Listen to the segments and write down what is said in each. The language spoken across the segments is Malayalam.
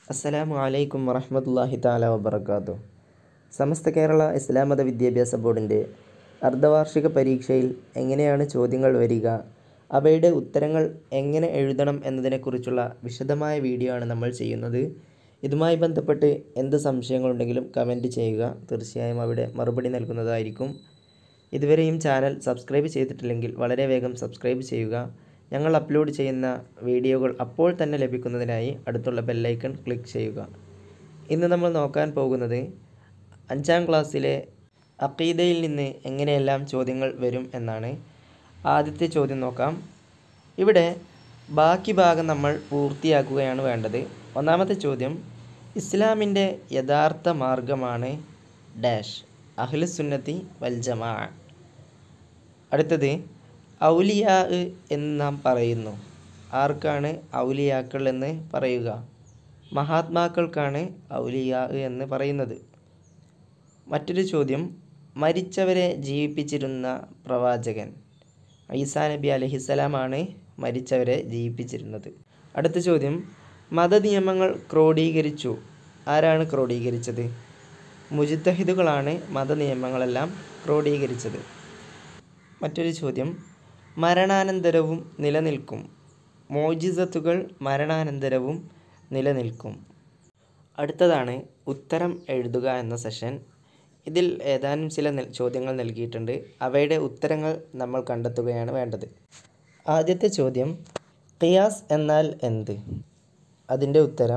അസ്സലാമു അലൈക്കും വറഹ്മത്തുള്ളാഹി തആല വബറകാതുഹു സമസ്ത കേരള ഇസ്ലാം മത വിദ്യാഭ്യാസ ബോർഡിൻ്റെ അർദ്ധവാർഷിക പരീക്ഷയിൽ എങ്ങനെയാണ് ചോദ്യങ്ങൾ വരിക അവയുടെ ഉത്തരങ്ങൾ എങ്ങനെ എഴുതണം എന്നതിനെക്കുറിച്ചുള്ള വിശദമായ വീഡിയോ ആണ് നമ്മൾ ചെയ്യുന്നത് ഇതുമായി ബന്ധപ്പെട്ട് എന്ത് സംശയങ്ങളുണ്ടെങ്കിലും കമൻറ്റ് ചെയ്യുക തീർച്ചയായും അവിടെ മറുപടി നൽകുന്നതായിരിക്കും ഇതുവരെയും ചാനൽ സബ്സ്ക്രൈബ് ചെയ്തിട്ടില്ലെങ്കിൽ വളരെ വേഗം സബ്സ്ക്രൈബ് ചെയ്യുക ഞങ്ങൾ അപ്ലോഡ് ചെയ്യുന്ന വീഡിയോകൾ അപ്പോൾ തന്നെ ലഭിക്കുന്നതിനായി അടുത്തുള്ള ബെല്ലൈക്കൺ ക്ലിക്ക് ചെയ്യുക ഇന്ന് നമ്മൾ നോക്കാൻ പോകുന്നത് അഞ്ചാം ക്ലാസ്സിലെ അക്കീദയിൽ നിന്ന് എങ്ങനെയെല്ലാം ചോദ്യങ്ങൾ വരും എന്നാണ് ആദ്യത്തെ ചോദ്യം നോക്കാം ഇവിടെ ബാക്കി ഭാഗം നമ്മൾ പൂർത്തിയാക്കുകയാണ് വേണ്ടത് ഒന്നാമത്തെ ചോദ്യം ഇസ്ലാമിൻ്റെ യഥാർത്ഥ മാർഗമാണ് ഡാഷ് അഹ്ലുസുന്നത്തി വൽ ജമാ അടുത്തത് ഔലിയാ എന്ന് നാം പറയുന്നു ആർക്കാണ് ഔലിയാക്കൾ എന്ന് പറയുക മഹാത്മാക്കൾക്കാണ് ഔലിയാ എന്ന് പറയുന്നത് മറ്റൊരു ചോദ്യം മരിച്ചവരെ ജീവിപ്പിച്ചിരുന്ന പ്രവാചകൻ ഈസാ നബി അലഹിസ്സലാമാണ് മരിച്ചവരെ ജീവിപ്പിച്ചിരുന്നത് അടുത്ത ചോദ്യം മതനിയമങ്ങൾ ക്രോഡീകരിച്ചു ആരാണ് ക്രോഡീകരിച്ചത് മുജിത്തഹിദുകളാണ് മതനിയമങ്ങളെല്ലാം ക്രോഡീകരിച്ചത് മറ്റൊരു ചോദ്യം മരണാനന്തരവും നിലനിൽക്കും മോജിസത്തുകൾ മരണാനന്തരവും നിലനിൽക്കും അടുത്തതാണ് ഉത്തരം എഴുതുക എന്ന സെഷൻ ഇതിൽ ഏതാനും ചില നെൽ- ചോദ്യങ്ങൾ നൽകിയിട്ടുണ്ട് അവയുടെ ഉത്തരങ്ങൾ നമ്മൾ കണ്ടെത്തുകയാണ് വേണ്ടത് ആദ്യത്തെ ചോദ്യം ഖിയാസ് എന്നാൽ എന്ത് അതിൻ്റെ ഉത്തരം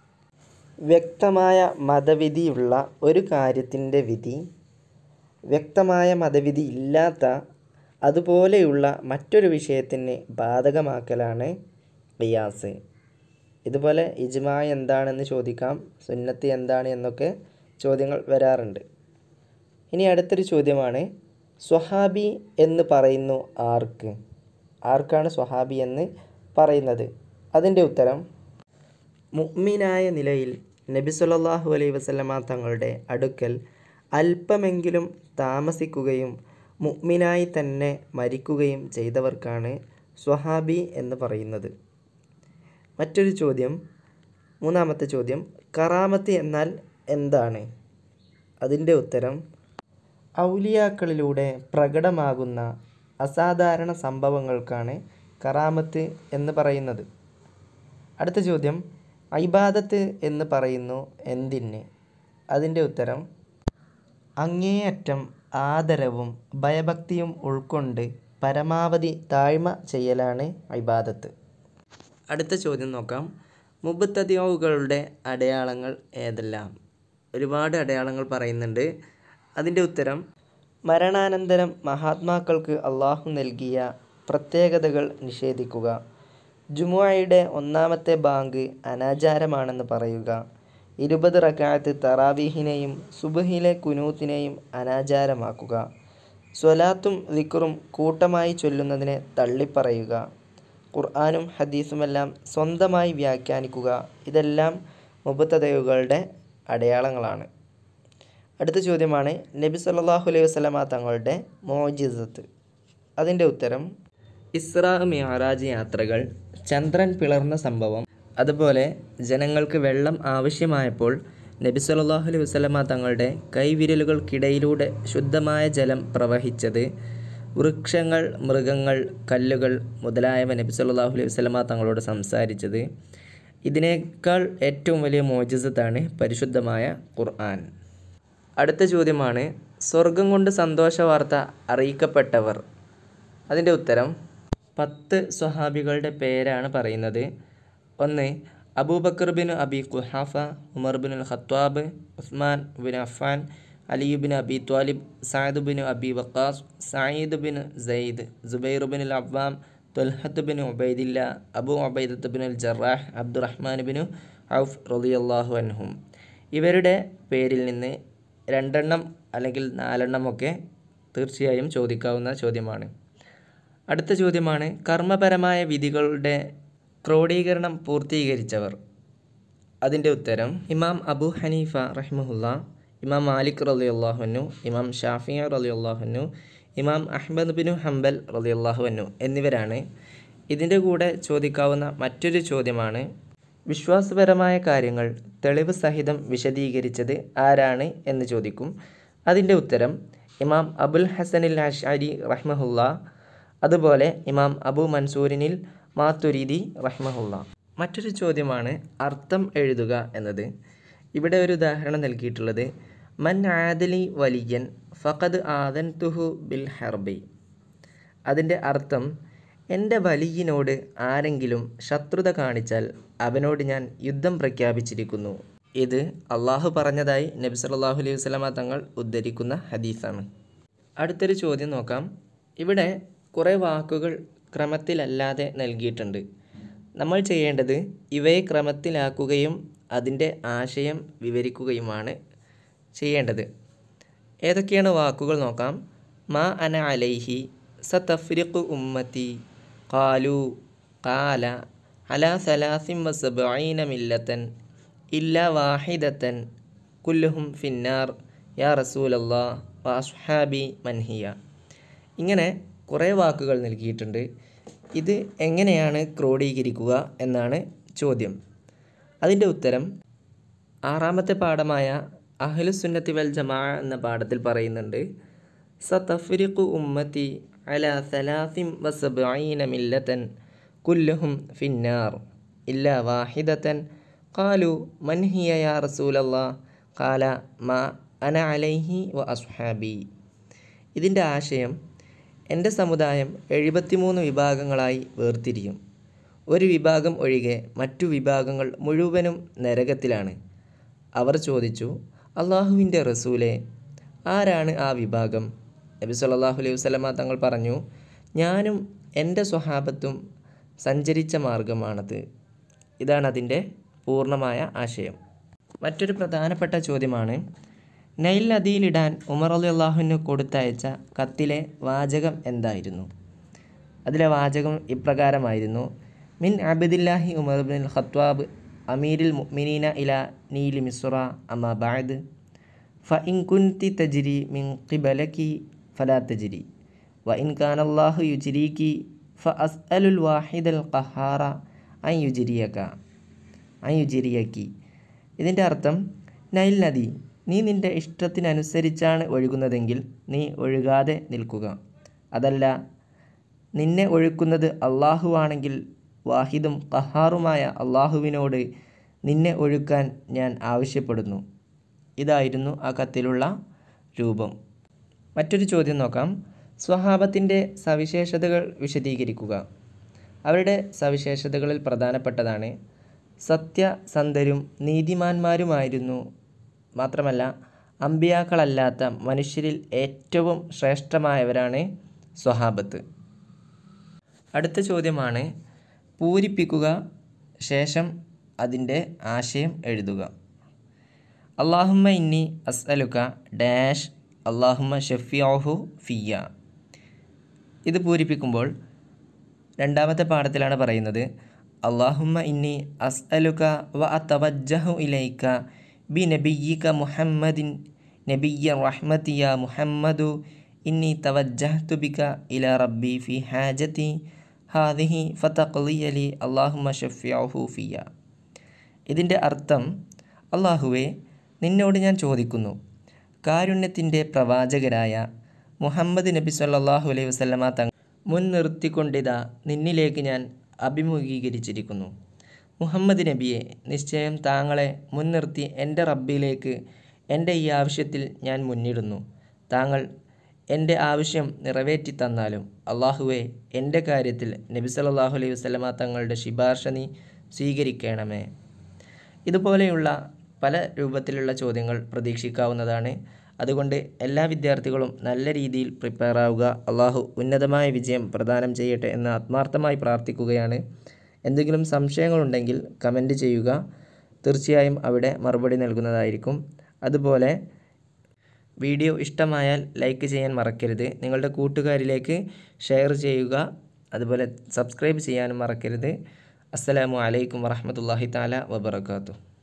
വ്യക്തമായ മതവിധിയുള്ള ഒരു കാര്യത്തിൻ്റെ വിധി വ്യക്തമായ മതവിധി ഇല്ലാത്ത അതുപോലെയുള്ള മറ്റൊരു വിഷയത്തിന് ബാധകമാക്കലാണ് ഖിയാസ് ഇതുപോലെ ഇജ്മാ എന്താണെന്ന് ചോദിക്കാം സുന്നത്ത് എന്താണ് എന്നൊക്കെ ചോദ്യങ്ങൾ വരാറുണ്ട് ഇനി അടുത്തൊരു ചോദ്യമാണ് സ്വഹാബി എന്ന് പറയുന്നു ആർക്ക് ആർക്കാണ് സ്വഹാബി എന്ന് പറയുന്നത് അതിൻ്റെ ഉത്തരം മുഅ്മിനായ നിലയിൽ നബി സല്ലല്ലാഹു അലൈഹി വസല്ലമ തങ്ങളുടെ അടുക്കൽ അല്പമെങ്കിലും താമസിക്കുകയും മുഅ്മിനായി തന്നെ മരിക്കുകയും ചെയ്തവർക്കാണ് സ്വഹാബി എന്ന് പറയുന്നത് മറ്റൊരു ചോദ്യം മൂന്നാമത്തെ ചോദ്യം കറാമത്ത് എന്നാൽ എന്താണ് അതിൻ്റെ ഉത്തരം ഔലിയാക്കളിലൂടെ പ്രകടമാകുന്ന അസാധാരണ സംഭവങ്ങൾക്കാണ് കറാമത്ത് എന്ന് പറയുന്നത് അടുത്ത ചോദ്യം ഐബാദത്ത് എന്ന് പറയുന്നു എന്തിന് അതിൻ്റെ ഉത്തരം അങ്ങേയറ്റം ആദരവും ഭയഭക്തിയും ഉൾക്കൊണ്ട് പരമാവധി താഴ്മ ചെയ്യലാണ് ഐബാദത്ത് അടുത്ത ചോദ്യം നോക്കാം മുബത്തതിയോകളുടെ അടയാളങ്ങൾ ഏതെല്ലാം ഒരുപാട് അടയാളങ്ങൾ പറയുന്നുണ്ട് അതിൻ്റെ ഉത്തരം മരണാനന്തരം മഹാത്മാക്കൾക്ക് അള്ളാഹു നൽകിയ പ്രത്യേകതകൾ നിഷേധിക്കുക ജുമുഅയുടെ ഒന്നാമത്തെ ബാങ്ക് അനാചാരമാണെന്ന് പറയുക ഇരുപത് റക്കായത്ത് തറാവീഹിനെയും സുബഹിലെ കുനൂത്തിനെയും അനാചാരമാക്കുക സ്വലാത്തും ദിക്റും കൂട്ടമായി ചൊല്ലുന്നതിനെ തള്ളിപ്പറയുക ഖുർആാനും ഹദീസുമെല്ലാം സ്വന്തമായി വ്യാഖ്യാനിക്കുക ഇതെല്ലാം മുബത്തതയുകളുടെ അടയാളങ്ങളാണ് അടുത്ത ചോദ്യമാണ് നബി സല്ലല്ലാഹു അലൈഹി വസല്ലമ തങ്ങളുടെ മോജിസത്ത് അതിൻ്റെ ഉത്തരം ഇസ്രാ മിയറാജ് യാത്രകൾ ചന്ദ്രൻ പിളർന്ന സംഭവം അതുപോലെ ജനങ്ങൾക്ക് വെള്ളം ആവശ്യമായപ്പോൾ നബി സല്ലല്ലാഹു അലൈഹി വസല്ലമ തങ്ങളുടെ കൈവിരലുകൾക്കിടയിലൂടെ ശുദ്ധമായ ജലം പ്രവഹിച്ചത് വൃക്ഷങ്ങൾ മൃഗങ്ങൾ കല്ലുകൾ മുതലായവ നബി സല്ലല്ലാഹു അലൈഹി വസല്ലമ തങ്ങളോട് സംസാരിച്ചത് ഇതിനേക്കാൾ ഏറ്റവും വലിയ മോജിസത്താണ് പരിശുദ്ധമായ ഖുർആൻ അടുത്ത ചോദ്യമാണ് സ്വർഗം കൊണ്ട് സന്തോഷ വാർത്ത അറിയിക്കപ്പെട്ടവർ അതിൻ്റെ ഉത്തരം പത്ത് സ്വഹാബികളുടെ പേരാണ് പറയുന്നത് ഒന്ന് Abu Bakr bin Abi Quhafa Umar bin Khattab Usman bin Affan Ali bin Abi Talib Saad bin Abi Waqqas Said bin Zaid Zubair bin al Awwam Talhah bin Ubaidullah Abu Ubaidah bin al Jarrah Abdurrahman bin Auf റളിയല്ലാഹു അൻഹും ഇവരുടെ പേരിൽ നിന്ന് രണ്ടെണ്ണം അല്ലെങ്കിൽ നാലെണ്ണമൊക്കെ തീർച്ചയായും ചോദിക്കാവുന്ന ചോദ്യമാണ് അടുത്ത ചോദ്യമാണ് കർമ്മപരമായ വിധികളുടെ ക്രോഡീകരണം പൂർത്തീകരിച്ചവർ അതിൻ്റെ ഉത്തരം ഇമാം അബു ഹനീഫ റഹ്മുല്ല ഇമാം മാലിക് റലി അള്ളാഹുനു ഇമാം ഷാഫിയ റലി അള്ളാഹുനു ഇമാം അഹ്മദ് ബിനു ഹംബൽ റലി അള്ളാഹുനു എന്നിവരാണ് ഇതിൻ്റെ കൂടെ ചോദിക്കാവുന്ന മറ്റൊരു ചോദ്യമാണ് വിശ്വാസപരമായ കാര്യങ്ങൾ തെളിവ് സഹിതം വിശദീകരിച്ചത് ആരാണ് എന്ന് ചോദിക്കും അതിൻ്റെ ഉത്തരം ഇമാം അബുൽ ഹസനിൽ അഷാരി റഹ്മഹുല്ല അതുപോലെ ഇമാം അബു മൻസൂരിനിൽ മാത്തുരീദി റഹ്മഹുല്ല മറ്റൊരു ചോദ്യമാണ് അർത്ഥം എഴുതുക എന്നത് ഇവിടെ ഒരു ഉദാഹരണം നൽകിയിട്ടുള്ളത് മൻ ആദലി വലിയൻ ഫഖദ് ആദൻ തുഹു ബിൽ ഹർബി അതിൻ്റെ അർത്ഥം എൻ്റെ വലിയനോട് ആരെങ്കിലും ശത്രുത കാണിച്ചാൽ അവനോട് ഞാൻ യുദ്ധം പ്രഖ്യാപിച്ചിരിക്കുന്നു ഇത് അള്ളാഹു പറഞ്ഞതായി നബി സല്ലല്ലാഹു അലൈഹി വസല്ലമ തങ്ങൾ ഉദ്ധരിക്കുന്ന ഹദീസാണ് അടുത്തൊരു ചോദ്യം നോക്കാം ഇവിടെ കുറേ വാക്കുകൾ ക്രമത്തിലല്ലാതെ നൽകിയിട്ടുണ്ട് നമ്മൾ ചെയ്യേണ്ടത് ഇവയെ ക്രമത്തിലാക്കുകയും അതിൻ്റെ ആശയം വിവരിക്കുകയുമാണ് ചെയ്യേണ്ടത് ഏതൊക്കെയാണ് വാക്കുകൾ നോക്കാം മാ അന അലൈഹി സതഫ്രിഖു ഉമ്മത്തി ഖാലു ഖാല അലാ സലാസിം വസബഈന മില്ലത്തൻ ഇല്ല വാഹിദത്തൻ കുല്ലുഹും ഫിന്നാർ യാ റസൂലല്ലാ വാസ്ഹാബി മൻഹിയ ഇങ്ങനെ കുറേ വാക്കുകൾ നൽകിയിട്ടുണ്ട് ഇത് എങ്ങനെയാണ് ക്രോഡീകരിക്കുക എന്നാണ് ചോദ്യം അതിൻ്റെ ഉത്തരം ആറാമത്തെ പാഠമായ അഹ്ലുസുന്നത്തി വൽ ജമാ എന്ന പാഠത്തിൽ പറയുന്നുണ്ട് സതഫ്രിഖു ഉമ്മത്തി അല സലാസിം വസബഈന മില്ലത്തൻ കുല്ലുഹും ഫിന്നാർ ഇല്ല വാഹിദത്തൻ ഖാലു മൻ ഹിയ യാ റസൂലല്ലാ ഖാല മാ അന അലൈഹി വ അസ്ഹാബി ഇതിൻ്റെ ആശയം എൻ്റെ സമുദായം എഴുപത്തിമൂന്ന് വിഭാഗങ്ങളായി വേർതിരിയും ഒരു വിഭാഗം ഒഴികെ മറ്റു വിഭാഗങ്ങൾ മുഴുവനും നരകത്തിലാണ് അവർ ചോദിച്ചു അള്ളാഹുവിൻ്റെ റസൂലെ ആരാണ് ആ വിഭാഗം നബി സല്ലല്ലാഹു അലൈഹി വസല്ലമ തങ്ങൾ പറഞ്ഞു ഞാനും എൻ്റെ സ്വഹാബത്തും സഞ്ചരിച്ച മാർഗമാണത് ഇതാണ് അതിൻ്റെ പൂർണ്ണമായ ആശയം മറ്റൊരു പ്രധാനപ്പെട്ട ചോദ്യമാണ് നൈൽ നദിയിലിടാൻ ഉമർ അലി അള്ളാഹുവിന് കൊടുത്തയച്ച കത്തിലെ വാചകം എന്തായിരുന്നു അതിലെ വാചകം ഇപ്രകാരമായിരുന്നു മിൻ അബദില്ലാഹി ഉമർ ബിൻ ഖത്വാബ് അമീരിൽ മുഅ്മിനീന ഇല നീലി മിസ്റ അമ ബഅദ് ഫ ഇൻ കുൻതി തജ്രി മിൻ ഖിബലക്കി ഫലാ തജ്രി വ ഇൻ കാന അല്ലാഹു യുജ്രീക്കി ഫ അസ്അലുൽ വാഹിദൽ ഖഹാറ അൻ യുജ്രിയക അൻ യുജ്രിയക്കി ഇതിൻ്റെ അർത്ഥം നൈൽ നദി നീ നിൻ്റെ ഇഷ്ടത്തിനനുസരിച്ചാണ് ഒഴുകുന്നതെങ്കിൽ നീ ഒഴുകാതെ നിൽക്കുക അതല്ല നിന്നെ ഒഴുക്കുന്നത് അള്ളാഹുവാണെങ്കിൽ വാഹിദും കഹാറുമായ അള്ളാഹുവിനോട് നിന്നെ ഒഴുക്കാൻ ഞാൻ ആവശ്യപ്പെടുന്നു ഇതായിരുന്നു ആ കത്തിലുള്ള രൂപം മറ്റൊരു ചോദ്യം നോക്കാം സ്വഹാബത്തിൻ്റെ സവിശേഷതകൾ വിശദീകരിക്കുക അവരുടെ സവിശേഷതകളിൽ പ്രധാനപ്പെട്ടതാണ് സത്യസന്ധരും നീതിമാന്മാരുമായിരുന്നു മാത്രമല്ല അമ്പിയാക്കളല്ലാത്ത മനുഷ്യരിൽ ഏറ്റവും ശ്രേഷ്ഠമായവരാണ് സ്വഹാബത്ത് അടുത്ത ചോദ്യമാണ് പൂരിപ്പിക്കുക ശേഷം അതിൻ്റെ ആശയം എഴുതുക അള്ളാഹുമ്മ ഇന്നി അസ്അലുക ഡാഷ് അള്ളാഹുമ്മ ഷഫിയാഹു ഫിയ ഇത് പൂരിപ്പിക്കുമ്പോൾ രണ്ടാമത്തെ പാഠത്തിലാണ് പറയുന്നത് അള്ളാഹുമ്മ ഇന്നി അസ്അലുക വ അതവജ്ജഹു ഇലൈക ബി നബിയിക മുഹമ്മദിൻ നബിയ റഹ്മത്തിയ മുഹമ്മദു ഇന്നി തവജ്ജഹ്തു ബിക ഇല റബ്ബി ഫി ഹാജത്തി ഹാദിഹി ഫതഖ്ലിയലി അള്ളാഹുമ്മ ഷഫിയാഹു ഫിയ ഇതിൻ്റെ അർത്ഥം അള്ളാഹുവെ നിന്നോട് ഞാൻ ചോദിക്കുന്നു കാരുണ്യത്തിൻ്റെ പ്രവാചകരായ മുഹമ്മദ് നബി സല്ലല്ലാഹു അലൈഹി വസല്ലമ തങ്ങൾ മുൻനിർത്തിക്കൊണ്ടിതാ നിന്നിലേക്ക് ഞാൻ അഭിമുഖീകരിച്ചിരിക്കുന്നു മുഹമ്മദ് നബിയെ നിശ്ചയം താങ്കളെ മുൻനിർത്തി എൻ്റെ റബ്ബിലേക്ക് എൻ്റെ ഈ ആവശ്യത്തിൽ ഞാൻ മുന്നിടുന്നു താങ്കൾ എൻ്റെ ആവശ്യം നിറവേറ്റി തന്നാലും അള്ളാഹുവെ എൻ്റെ കാര്യത്തിൽ നബി സല്ലല്ലാഹു അലൈഹി വസല്ലമ തങ്ങളുടെ ശിപാർശ നീ സ്വീകരിക്കണമേ ഇതുപോലെയുള്ള പല രൂപത്തിലുള്ള ചോദ്യങ്ങൾ പ്രതീക്ഷിക്കാവുന്നതാണ് അതുകൊണ്ട് എല്ലാ വിദ്യാർത്ഥികളും നല്ല രീതിയിൽ പ്രിപ്പയർ ആവുക അള്ളാഹു ഉന്നതമായ വിജയം പ്രദാനം ചെയ്യട്ടെ എന്ന് ആത്മാർത്ഥമായി പ്രാർത്ഥിക്കുകയാണ് എന്തെങ്കിലും സംശയങ്ങളുണ്ടെങ്കിൽ കമൻറ്റ് ചെയ്യുക തീർച്ചയായും അവിടെ മറുപടി നൽകുന്നതായിരിക്കും അതുപോലെ വീഡിയോ ഇഷ്ടമായാൽ ലൈക്ക് ചെയ്യാൻ മറക്കരുത് നിങ്ങളുടെ കൂട്ടുകാരിലേക്ക് ഷെയർ ചെയ്യുക അതുപോലെ സബ്സ്ക്രൈബ് ചെയ്യാനും മറക്കരുത് അസ്സലാമു അലൈക്കും വറഹ്മത്തുള്ളാഹി തആല വബറകാതുഹു